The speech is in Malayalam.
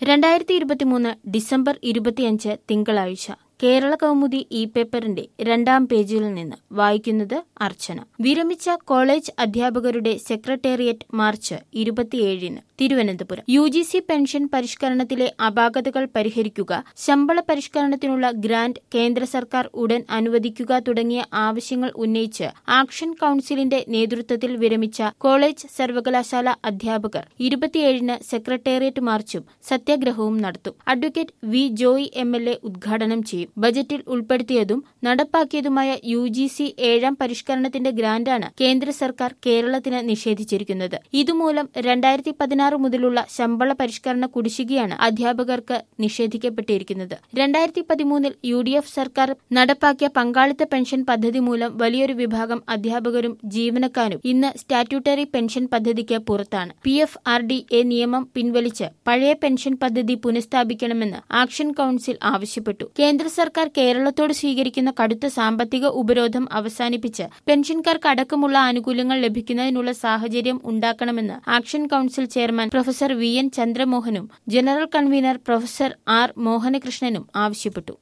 രണ്ടായിരത്തി ഇരുപത്തിമൂന്ന് ഡിസംബർ ഇരുപത്തിയഞ്ച് തിങ്കളാഴ്ച കേരള കൗമുദി ഇ പേപ്പറിന്റെ രണ്ടാം പേജിൽ നിന്ന് വായിക്കുന്നത് അർച്ചന വിരമിച്ച കോളേജ് അധ്യാപകരുടെ സെക്രട്ടേറിയറ്റ് മാർച്ച് ഇരുപത്തിയേഴിന് Thiruvananthapuram U G C pension പരിഷ്കരണത്തിലെ അപാകതകൾ പരിഹരിക്കുക ശമ്പള പരിഷ്കരണത്തിനുള്ള ഗ്രാന്റ് കേന്ദ്ര സർക്കാർ ഉടൻ അനുവദിക്കുക തുടങ്ങിയ ആവശ്യങ്ങൾ ഉന്നയിച്ച് ആക്ഷൻ കൌൺസിലിന്റെ നേതൃത്വത്തിൽ വിരമിച്ച കോളേജ് സർവകലാശാല അധ്യാപകർ ഇരുപത്തിയേഴിന് സെക്രട്ടേറിയറ്റ് മാർച്ചും സത്യാഗ്രഹവും നടത്തും advocate V Joy M L A ഉദ്ഘാടനം ചെയ്യും ബജറ്റിൽ ഉൾപ്പെടുത്തിയതും നടപ്പാക്കിയതുമായ യു ജി സി ഏഴാം പരിഷ്കരണത്തിന്റെ ഗ്രാന്റാണ് കേന്ദ്ര സർക്കാർ കേരളത്തിന് നിഷേധിച്ചിരിക്കുന്നത് ഇതുമൂലം രണ്ടായിരത്തി പതിനാറ് മുതലുള്ള ശമ്പള പരിഷ്കരണ കുടിശ്ശികയാണ് അധ്യാപകർക്ക് നിഷേധിക്കപ്പെട്ടിരിക്കുന്നത് രണ്ടായിരത്തി പതിമൂന്നിൽ യു ഡി എഫ് സർക്കാർ നടപ്പാക്കിയ പങ്കാളിത്ത പെൻഷൻ പദ്ധതി മൂലം വലിയൊരു വിഭാഗം അധ്യാപകരും ജീവനക്കാരും ഇന്ന് സ്റ്റാറ്റ്യൂട്ടറി പെൻഷൻ പദ്ധതിക്ക് പുറത്താണ് P F R D A നിയമം പിൻവലിച്ച് പഴയ പെൻഷൻ പദ്ധതി പുനഃസ്ഥാപിക്കണമെന്ന് ആക്ഷൻ കൌൺസിൽ ആവശ്യപ്പെട്ടു കേന്ദ്ര സർക്കാർ കേരളത്തോട് സ്വീകരിക്കുന്ന കടുത്ത സാമ്പത്തിക ഉപരോധം അവസാനിപ്പിച്ച് പെൻഷൻകാർക്ക് അടക്കമുള്ള ആനുകൂല്യങ്ങൾ ലഭിക്കുന്നതിനുള്ള സാഹചര്യം ഉണ്ടാക്കണമെന്ന് action council chairman professor V N ചന്ദ്രമോഹനും ജനറൽ കൺവീനർ പ്രൊഫസർ ആർ മോഹനകൃഷ്ണനും ആവശ്യപ്പെട്ടു